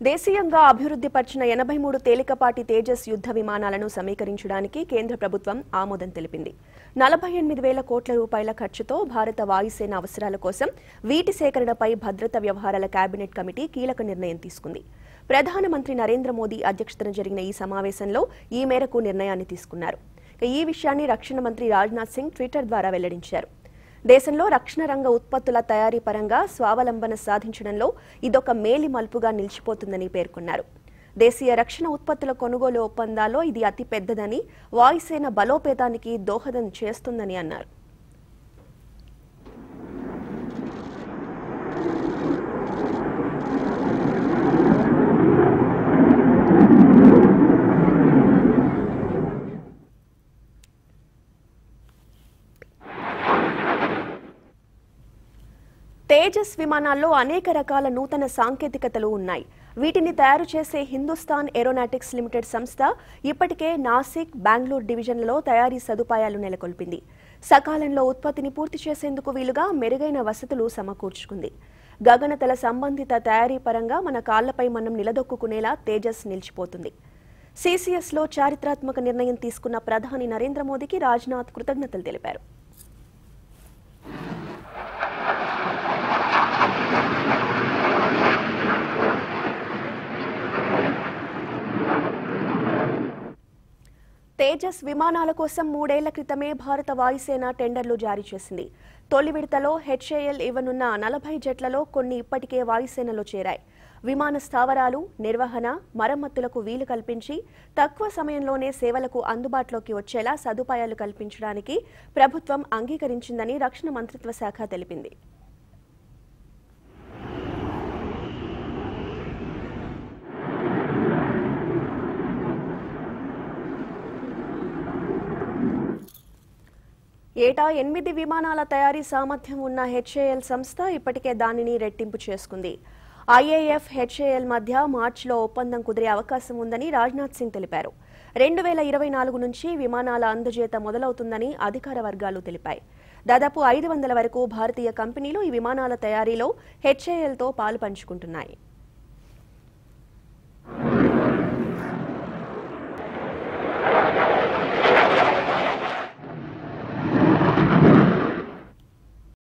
దేశీయంగా అభివృద్ధి పరిచిన ఎనభై మూడు తేలికపాటి తేజస్ యుద్ధ విమానాలను సమీకరించడానికి కేంద్ర ప్రభుత్వం ఆమోదం తెలిపింది నలభై ఎనిమిది వేల కోట్ల రూపాయల ఖర్చుతో భారత వాయుసేన అవసరాల కోసం వీటి సేకరణపై భద్రతా వ్యవహారాల కేబినెట్ కమిటీ కీలక నిర్ణయం తీసుకుంది ప్రధానమంత్రి నరేంద్ర మోదీ అధ్యక్షతన జరిగిన ఈ సమావేశంలో ఈ మేరకు నిర్ణయాన్ని తీసుకున్నారు ఇక ఈ విషయాన్ని రక్షణ మంత్రి రాజ్నాథ్ సింగ్ ట్విట్టర్ ద్వారా వెల్లడించారు దేశంలో రక్షణ రంగ ఉత్పత్తుల తయారీ పరంగా స్వావలంబన సాధించడంలో ఇదొక మేలి మలుపుగా నిలిచిపోతుందని పేర్కొన్నారు దేశీయ రక్షణ ఉత్పత్తుల కొనుగోలు ఒప్పందాల్లో ఇది అతి పెద్దదని వాయుసేన బలోపేతానికి దోహదం చేస్తుందని అన్నారు తేజస్ విమానాల్లో అనేక రకాల నూతన సాంకేతికతలు ఉన్నాయి వీటిని తయారు చేసే హిందుస్థాన్ ఏరోనాటిక్స్ లిమిటెడ్ సంస్థ ఇప్పటికే నాసిక్ బెంగళూరు డివిజన్లలో తయారీ సదుపాయాలు నెలకొల్పింది సకాలంలో ఉత్పత్తిని పూర్తి చేసేందుకు వీలుగా మెరుగైన వసతులు సమకూర్చుకుంది గగనతల సంబంధిత తయారీ పరంగా మన కాళ్లపై మనం నిలదొక్కునేలా తేజస్ నిలిచిపోతుంది సీసీఎస్లో చారిత్రాత్మక నిర్ణయం తీసుకున్న ప్రధాని నరేంద్ర మోదీకి రాజ్నాథ్ కృతజ్ఞతలు తెలిపారు తేజస్ విమానాల కోసం మూడేళ్ల క్రితమే భారత వాయుసేన టెండర్లు జారీ చేసింది తొలి విడతలో హెచ్ఏఎల్ ఇవ్వనున్న నలభై జట్లలో కొన్ని ఇప్పటికే వాయుసేనలో చేరాయి విమాన స్థావరాలు నిర్వహణ మరమ్మతులకు వీలు కల్పించి తక్కువ సమయంలోనే సేవలకు అందుబాటులోకి వచ్చేలా సదుపాయాలు కల్పించడానికి ప్రభుత్వం అంగీకరించిందని రక్షణ మంత్రిత్వ శాఖ తెలిపింది ఏటా ఎనిమిది విమానాల తయారీ సామర్థ్యం ఉన్న హెచ్ఏఎల్ సంస్థ ఇప్పటికే దానిని రెట్టింపు చేసుకుంది ఐఏఎఫ్ హెచ్ఏఎల్ మధ్య మార్చిలో ఒప్పందం కుదిరే అవకాశం ఉందని రాజ్నాథ్ సింగ్ తెలిపారు రెండు వేల ఇరవై నాలుగు నుంచి విమానాల అందజేత మొదలవుతుందని అధికార వర్గాలు తెలిపాయి దాదాపు ఐదు వందల వరకు భారతీయ కంపెనీలు ఈ విమానాల తయారీలో హెచ్ఏఎల్తో పాలు పంచుకుంటున్నాయి